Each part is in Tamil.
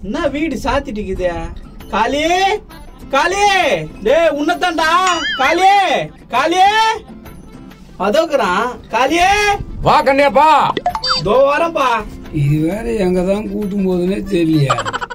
என்ன வீடு சாத்திட்டு இருக்குது காளி காளி டேய் உன்னதான்டா காளி காளி அதோக்குறான் காளியே வா கண்ணியாப்பா தோ வரப்பா இது வேற எங்க தான் கூட்டும் போதுன்னே தெரியலையா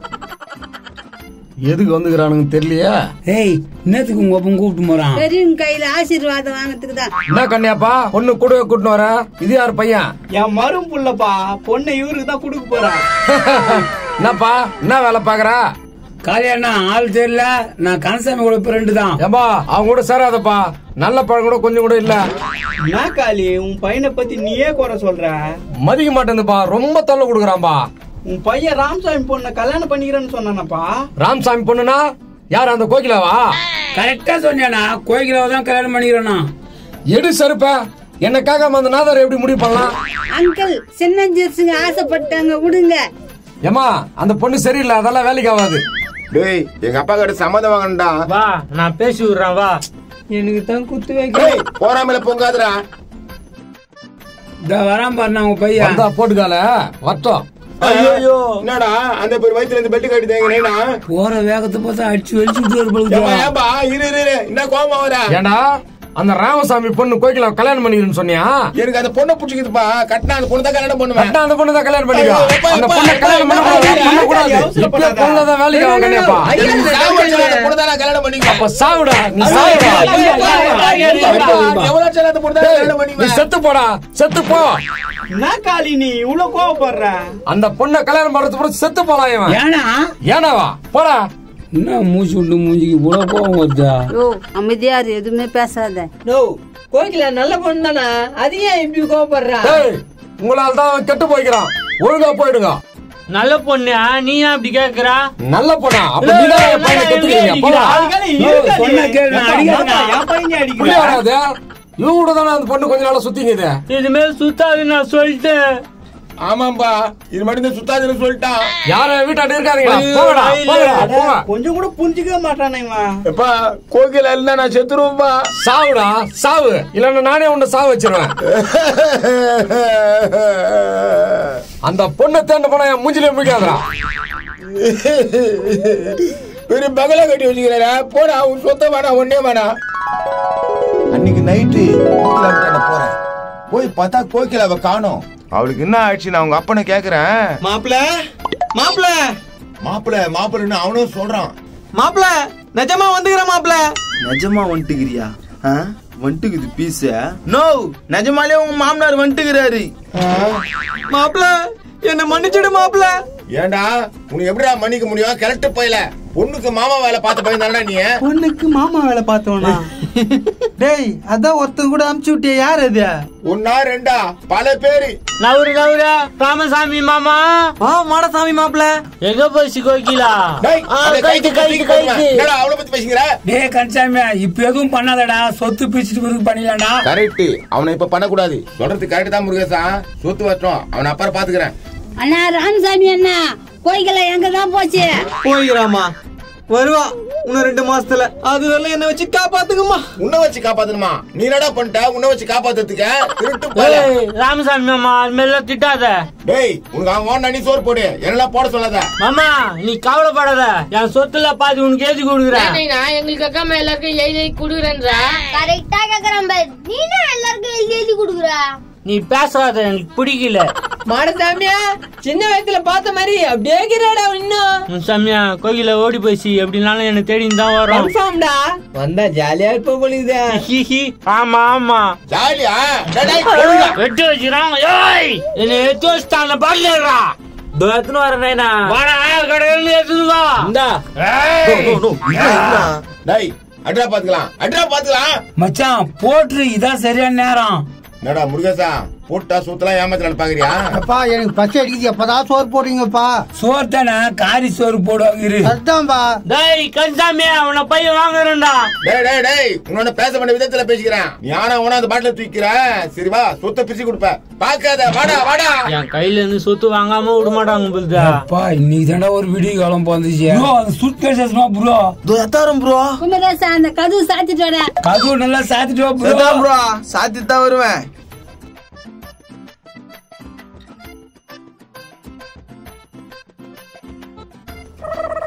எதுக்கு வந்துக்கிறானுங்க தெரியலையா ஏய் என்னத்துக்கு உங்க அப்பன் கூப்பிட்டு போறான் பெரியவங்க கையில ஆசீர்வாதம் வாங்கறதுக்கு தான் என்ன கண்ணியாப்பா பொண்ணு கூடவே கூட்டின்னு வர இது யார் பையன் என் மரும் புள்ளப்பா பொண்ணை இவருக்கு தான் கொடுக்க போறேன் என்னப்பா என்ன வேலை பாக்குற காளியண்ணா ஆள் தெரியல நான் கனசாமி கூட ஃப்ரெண்டு தான் ஏம்பா அவங்க கூட சேராதப்பா நல்ல பழக்கம் கூட கொஞ்சம் கூட இல்ல என்ன காளி உன் பையனை பத்தி நீயே குறை சொல்ற மதிக்க மாட்டேங்குதுப்பா ரொம்ப தொல்லை கொடுக்குறான்பா உன் பையன் ராமசாமி பொண்ணை கல்யாணம் பண்ணிக்கிறேன்னு சொன்னானப்பா ராமசாமி பொண்ணுனா யார் அந்த கோகிலாவா கரெக்டா சொன்னியாண்ணா கோயிலாவை தான் கல்யாணம் பண்ணிக்கிறேண்ணா எடு சருப்ப என்ன கேட்காம அந்த நாதர் எப்படி முடிவு பண்ணலாம் அங்கிள் சின்ன ஜெர்ஸுங்க ஆசைப்பட்டாங்க விடுங்க ஏமா அந்த பொண்ணு சரியில்லை அதெல்லாம் வேலைக்கு ஆகாது டேய் எங்க அப்பா கிட்ட சம்மதம் வாங்கண்டா வா நான் பேசி விடுறேன் வா எனக்கு தான் குத்து வைக்க டேய் போறாமல பொங்காதடா இந்த வரான் பாருண்ணா உங்க பையன் வந்தா போட்டுக்கால வரட்டும் ஐயோ என்னடா அந்த பேர் வயித்துல இருந்து பெட்டு கட்டி தேங்கினேனா போற வேகத்தை பார்த்தா அடிச்சு வெளிச்சு விட்டு ஏப்பா போலுக்கு ஏப்பா இரு இரு இரு என்ன கோவம் வர ஏண்டா அந்த ராமசாமி பொண்ணு கோகிலா கல்யாணம் பண்ணிக்கிறேன்னு சொன்னியா எனக்கு அந்த பொண்ணை பிடிச்சிக்குதுப்பா கட்டினா அந்த பொண்ணு தான் கல்யாணம் பண்ணுவேன் கரெக்டா அந்த பொண்ணு தான் கல்யாணம் பண்ணிக்கோ ஐயோ, எப்பா, அந்த எப்பா, பொண்ணை எப்பா, கல்யாணம் எப்பா, பண்ணக்கூடாது எப்பா, பண்ணக்கூடாது எப்பா, இப்ப எப்பா, பொண்ணு தான் வேலைக்கு ஆகும் கண்டிப்பா எனக்கு சாவு வச்சுனா அந்த பொண்ணு தான் நான் கல்யாணம் பண்ணிக்குவேன் அப்ப சாவுடா நீ சாவுடா எவ்வளவு சரி அந்த பொண்ணு தான் கல்யாணம் நீ பண்ணிக்குவேன் செத்து போடா செத்து போ என்ன காளி நீ இவ்வளவு கோவப்படுற அந்த பொண்ணை கல்யாணம் பண்றது கூட செத்து போலாம் இவன் ஏன்னா ஏனாவா போடா என்ன மூச்சு விட்டு மூஞ்சிக்கு இவ்வளவு கோவம் வருதா ஓ அமைதியா இரு, எதுவுமே பேசாத நோ கோகிலா நல்ல பொண்ணு தானே அது ஏன் இப்படி கோவப்படுறா டேய் உங்களால தான் அவன் கெட்டு போய்க்கிறான் ஒழுங்கா போயிடுங்க நல்ல பொண்ணு நீ ஏன் அப்படி கேக்குறா நல்ல பொண்ணா அப்ப நீ தான் என் பையனை கெட்டுக்கிறீங்க போடா ஆளுங்களே யோ, இருக்காதே. சொன்னா கேளு, நான் எப்பா, அடிக்கிறேன். ஏப்பா, என் பையனை புள்ளி அடிக்கிற வராது இவன் கூட தானே அந்த பொண்ணு கொஞ்ச நாளா சுத்திங்குது இதுமாரி சுத்தாது நான் சொல்லிட்டேன் ஆமாம்பா இது மட்டும் தான் சுத்தாதுன்னு சொல்லிட்டான் யாரும் வீட்டாண்டு இருக்காதீங்களா ஐயோ, போங்கடா இல்ல. போங்கடா போங்க கொஞ்சம் கூட புரிஞ்சுக்கவே மாட்டானே இவன் எப்பா கோகில இருந்தா நான் செத்துருவேன்பா சாவுடா சாவு இல்லன்னா நானே உன்னை சாவு வச்சிருவேன் அந்த பொண்ணை தேண்ட போனா என் மூஞ்சிலே முடிக்காதடா பெரிய பகலா கட்டி வச்சுக்கிறா போடா உன் சொத்த வேணா ஒன்னே வேணா அன்னைக்கு நைட்டு கோகிலா விட்டாண்ட போறேன் போய் பார்த்தா கோகிலாவை காணோம் அவளுக்கு என்ன ஆயிடுச்சு நான் உங்க அப்பனை கேக்குறேன் மாப்பிள மாப்பிள மாப்பிள மாப்பிள்ளன்னு அவனும் சொல்றான் மாப்பிள நிஜமா வந்துக்கிற மாப்பிள நிஜமா வந்துட்டுக்கிறியா ஆ? வந்துட்டுக்குது பீஸ் நோ நிஜமாலே உங்க மாமனார் வந்துட்டுக்கிறாரு மாப்பிள என்ன மன்னிச்சிடு மாப்பிள ஏன்டா உனக்கு எப்படிடா மன்னிக்க முடியும் கரெக்ட் போயில பொண்ணுக்கு மாமா வேலை பார்த்த பையன் தானடா நீ பொண்ணுக்கு மாமா வேலை பார்த்தோம்னா டேய் அதான் ஒருத்தன் கூட அமுச்சு விட்டிய யார் அது ஒன்னா ரெண்டா பல பேரு நவரு நவரு ராமசாமி மாமா ஆ மாடசாமி மாப்பிள எங்க போச்சு கோகிலா டேய், ஆ, அந்த கைது கைத்து கைது கைத்து கைது என்னடா அவளை பத்தி பேசுகிற டே கன்சாமி இப்ப எதுவும் பண்ணாதடா சொத்து பிரிச்சுட்டு பிறகு பண்ணிடலாம்டா கரெக்ட் அவனை இப்ப பண்ணக்கூடாது சொல்றது கரெக்ட் தான் முருகேசா சொத்து வரட்டும் அவனை அப்புறம் பாத்துக்கிறேன் அண்ணா ராமசாமி அண்ணா கோயில எங்க தான் போச்சு போய்கிறாமா வருவா இன்னும் ரெண்டு மாசத்துல அது வரல என்ன வச்சு காப்பாத்துக்குமா உன்னை வச்சு காப்பாத்தணுமா நீ என்னடா பண்ணிட்ட உன்னை வச்சு காப்பாத்துறதுக்கு திருட்டு போல ஏய், ராமசாமி மாமா அது மாதிரிலாம் திட்டாத டேய் உனக்கு அவன் ஓன் நீ சோறு போடு என்னெல்லாம் போட சொல்லாத மாமா நீ கவலைப்படாத என் சொத்துல பாதி உனக்கு எழுதி கொடுக்குறேன் நான் எங்களுக்கு அக்கா எல்லாருக்கும் எழுதி கொடுக்குறேன்றா கரெக்டா கேக்குறேன் பாரு நீ தான் எல்லாருக்கும் எழுதி எழுதி கொடுக்குற நீ பேசாத எனக்கு பிடிக்கல மாடசாமியா சின்ன வயசுல பார்த்த மாதிரி அப்படியே இருக்கிறாடா இன்னும் உன் சாமியா கோகில ஓடி போச்சு எப்படினாலும் என்ன தேடின்னு தான் வரும் கன்ஃபார்ம்டா வந்தா ஜாலியா இருப்ப பொழுது ஹிஹி. ஆமா ஆமா ஜாலியா டேய், டேய், போடுடா. வெட்டு வச்சுக்கிறாங்க ஏய் என்ன எடுத்து வச்சுட்டாங்க பாக்கலடா எத்தனை வர நைனா வாடா கடையில எடுத்துட்டு வா இந்தா ஏய். டேய் அட்ரா பாத்துக்கலாம் அட்ரா பாத்துக்கலாம் மச்சான் போட்டுரு இதான் சரியான நேரம் என்னடா முருகேசா போட்டா சூத்தலாம் ஏமாத்தலாம் பாக்குறியா அப்பா எனக்கு பச்சை அடிக்குது எப்பதான் சோறு போடுறீங்கப்பா சோறு தானே காரி சோறு போடுவாங்க இரு அதுதான்ப்பா டேய் கன்சாமி அவனை பையன் வாங்குறேன்டா டேய் டேய் டேய் உன்னோட பேச வேண்டிய விதத்துல பேசிக்கிறேன் நீ ஆனா உன அந்த பாட்டில தூக்கிற சரி வா சொத்தை பிரிச்சு கொடுப்ப பாக்காத வாடா வாடா என் கையில இருந்து சொத்து வாங்காம விட மாட்டாங்க புரியுதா அப்பா இன்னைக்கு தாண்டா ஒரு வீடியோ காலம் வந்துச்சு ப்ரோ அது சூட் கேசஸ்மா ப்ரோ எத்தாரம் ப்ரோ குமரேசா அந்த கதவு சாத்திட்டு வர கதவு நல்லா சாத்திட்டு வா ப்ரோ ப்ரோ சாத்தி தான் வருவேன்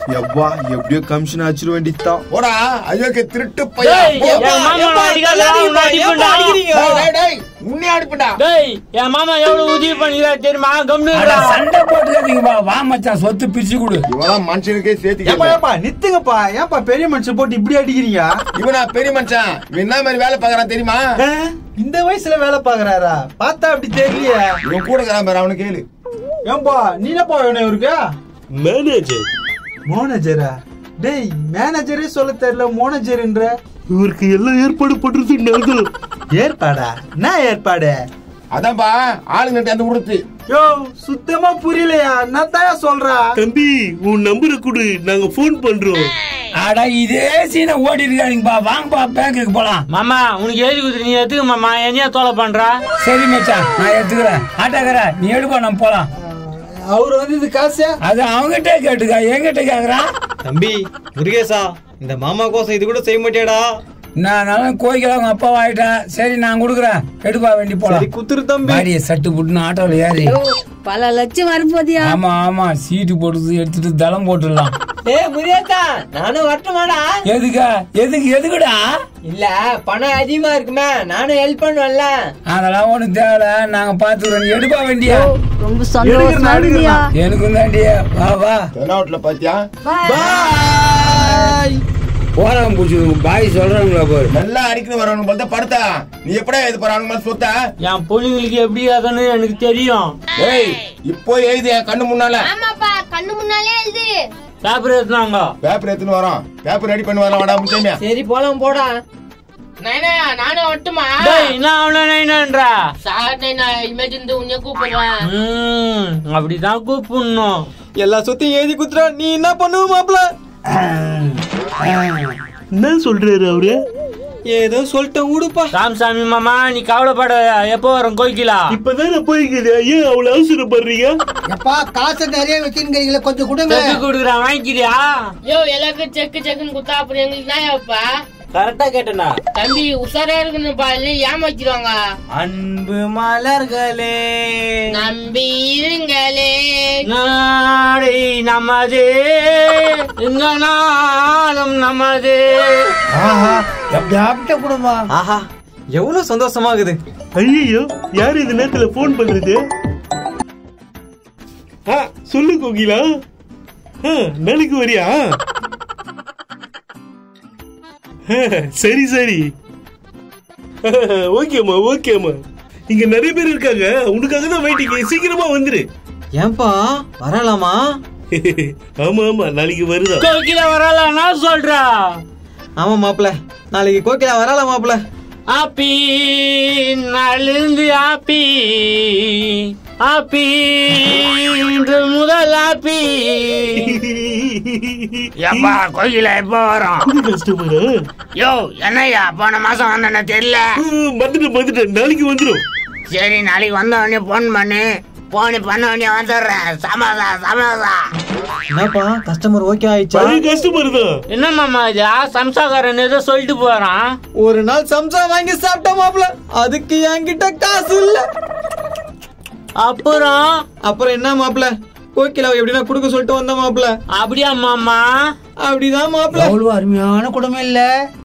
எவ்வா எப்படியோ கமிஷன் அடிச்சிட வேண்டியதுதான் போடா அயோக்கிய திருட்டு டேய், பையன் போ. என் மாமா அடிக்காதடா, உன்னை அடிப்பேன்டா. டேய், டேய், டேய், உன்னை அனுப்புடா டேய் என் மாமா எவ்வளவு உதவி பண்ணிக்கிறா தெரியுமா கம்னு அட, சண்டை போட்டுக்காதீங்கப்பா வா மச்சான் சொத்து பிரிச்சு கொடு இவெல்லாம் மனுஷனுக்கே ஏப்பா சேர்த்து ஏப்பா நித்துங்கப்பா ஏப்பா பெரிய மனுஷன் போட்டு இப்படி அடிக்கிறீங்க இவனா பெரிய மனுஷன் இவன் என்ன மாதிரி வேலை பாக்குறான் தெரியுமா ஆ? இந்த வயசுல வேலை பாக்குறாரா பார்த்தா அப்படி தெரியலையே இவன் கூட இருக்கிறான் பாரு அவனு கேளு ஏன்பா நீ என்னப்பா வேணும் இவருக்கு மேனேஜர் மோனேஜரா டேய் மேனேஜரே சொல்ல தெரியல மோனேஜர்ன்ற இவருக்கு எல்லாம் ஏற்பாடு பண்றது நான் ஏற்பாடா என்ன ஏற்பாடு அதான்ப்பா ஆளுங்க அந்த கொடுத்து யோ சுத்தமா புரியலையா என்ன தான் சொல்றா தம்பி உன் நம்பரை கொடு நாங்க போன் பண்றோம் அட இதே சீனை ஓடி இருக்காதீங்கப்பா வாங்கப்பா பேங்குக்கு போலாம் மாமா உனக்கு எழுதி கொடுத்து நீ எதுக்கு மாமா என்னையா தோலை பண்றா சரி மச்சான் நான் எடுத்துக்கிறேன் ஆட்டாக்கற நீ எடுப்பா நம்ம போலாம் அவர் வந்து இது காசு அது அவங்ககிட்ட கேட்டுக்கா என்கிட்ட கேக்குறான் தம்பி முருகேசா இந்த மாமா கோசம் இது கூட செய்ய மாட்டியாடா நான் நல்லா கோயில அவங்க அப்பா ஆயிட்டேன் சரி நான் கொடுக்குறேன் எடுப்பா வேண்டி போலாம் குத்துரு தம்பி பாடிய சட்டு புட்டுன்னு ஆட்டோல ஏறி பல லட்சம் வரப்போதியா ஆமா ஆமா சீட்டு போட்டு எடுத்துட்டு தளம் போட்டுடலாம் ஏய் முருகேசா நானும் வரட்டுமாடா எதுக்கா எதுக்கு எதுக்குடா இல்ல பணம் அதிகமா இருக்குமே நானும் ஹெல்ப் பண்ணுவேன்ல அதெல்லாம் ஒண்ணும் தேவையில்ல நாங்க பாத்துக்கிறோம் நீ எடுப்பா வேண்டியா ரொம்ப சந்தோஷமா இருந்தியா எனக்கும் தாண்டியா வா வா தென்னாவட்டில் பாத்தியா போறான் பூச்சி பாய் சொல்றாங்களா பாரு நல்லா அடிக்கணும் வரவனுக்கு பார்த்தா படுத்தா நீ எப்படா இது போறானுங்க மாதிரி சொத்த என் பொண்ணுங்களுக்கு எப்படி ஆகணும்னு எனக்கு தெரியும் ஏய் இப்போ எழுது என் கண்ணு முன்னால ஆமாப்பா கண்ணு முன்னாலே எழுது பேப்பர் எடுத்துனாங்க பேப்பர் எடுத்துன்னு வரோம் பேப்பர் ரெடி பண்ணி வரலாம் வாடா முக்கியமே சரி போலாம் போடா நைனா நானும் வரட்டுமா டேய் நான் அவன நைனான்றா சார் நைனா இமேஜ் இருந்து உன்னை கூப்பிடுவேன் ம் அப்படிதான் கூப்பிடணும் எல்லா சொத்தையும் எழுதி குத்துறா நீ என்ன பண்ணுவ மாப்ள என்ன சொல்றாரு அவரு ஏதோ சொல்லிட்டேன் விடுப்பா ராமசாமி மாமா நீ கவலைப்படாத எப்போ வரும் கோயிலா இப்பதானே போய்க்குது ஏன் அவ்வளவு அவசரப்படுறீங்க எப்பா காசு நிறைய வச்சிருக்கீங்களே கொஞ்சம் கொடுங்க செக்கு கொடுக்குறேன் வாங்கிக்கிறியா யோ எல்லாருக்கும் செக்கு செக்குன்னு குத்தா அப்புறம் எங்களுக்கு தான் ஏப்பா கரெக்டா கேட்டனா தம்பி உஷாரா இருக்கணும்ப்பா இல்லை ஏமாத்திடுவாங்க அன்பு மலர்களே நம்பி இருங்களே நாடை நமது இந்த நாளும் நமது ஆஹா எப்படி ஆப்பிட்ட கொடுமா ஆஹா எவ்வளவு சந்தோஷமாகுது ஐயோ யார் இந்த நேரத்துல போன் பண்றது ஆ, சொல்லு கோகிலா ஆ, நாளைக்கு வரியா ஆ, சரி சரி ஓகேம்மா ஓகேம்மா இங்க நிறைய பேர் இருக்காங்க உனக்காக தான் வெயிட்டிங் சீக்கிரமா வந்துரு ஏன்பா வரலாமா ஆமா ஆமா நாளைக்கு வருதா கோகில வரல நான் சொல்றா ஆமா மாப்பிள நாளைக்கு கோகிலா வரலாம் மாப்பிள ஆப்பி நலிந்து ஆப்பி ஆப்பி இன்று முதல் ஆப்பி எப்பா கோயில எப்போ வரும் கஸ்டமரா யோ என்னய்யா போன மாசம் வந்தேன்னு தெரியல வந்துட்டு வந்துட்டு நாளைக்கு வந்துடும் சரி நாளைக்கு வந்த உடனே போன் பண்ணு போன் பண்ண உடனே வந்துடுறேன் சமாதா சமாதா என்னப்பா கஸ்டமர் ஓகே ஆயிடுச்சா பழைய கஸ்டமர் தான் என்ன மாமா இது சம்சாகாரன் ஏதோ சொல்லிட்டு போறான் ஒரு நாள் சம்சா வாங்கி சாப்பிட்ட மாப்பிள அதுக்கு என்கிட்ட காசு இல்ல அப்புறம் அப்புறம் என்ன மாப்பிள கோகிலாவை எப்படின்னா குடுக்க சொல்லிட்டு வந்த மாப்பிள அப்படியா மாமா அப்படிதான் மாப்பிள அவ்வளவு அருமையான குடும்பம் இல்ல